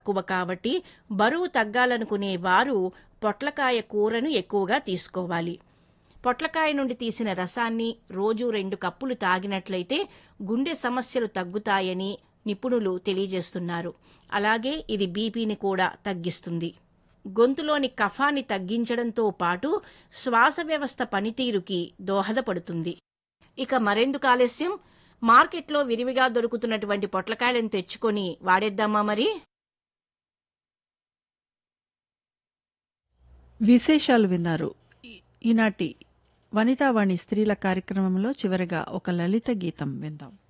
తక్కువ కాబట్టి బరువు తగ్గాలనుకునే వారు పొట్లకాయ కూరను ఎక్కువగా తీసుకోవాలి పొట్లకాయ నుండి తీసిన రసాన్ని రోజు రెండు కప్పులు తాగినట్లయితే గుండె సమస్యలు తగ్గుతాయని నిపుణులు తెలియజేస్తున్నారు అలాగే ఇది బీపీని కూడా తగ్గిస్తుంది గొంతులోని కఫాన్ని తగ్గించడంతో పాటు శ్వాస వ్యవస్థ పనితీరుకి దోహదపడుతుంది ఇక మరెందుకు ఆలస్యం మార్కెట్లో విరివిగా దొరుకుతున్నటువంటి పొట్లకాయలను తెచ్చుకొని వాడేద్దామా మరి విశేషాలు విన్నారు ఈ- ఈనాటి వనితావాణి స్త్రీల కార్యక్రమంలో చివరగా ఒక లలిత గీతం విందాం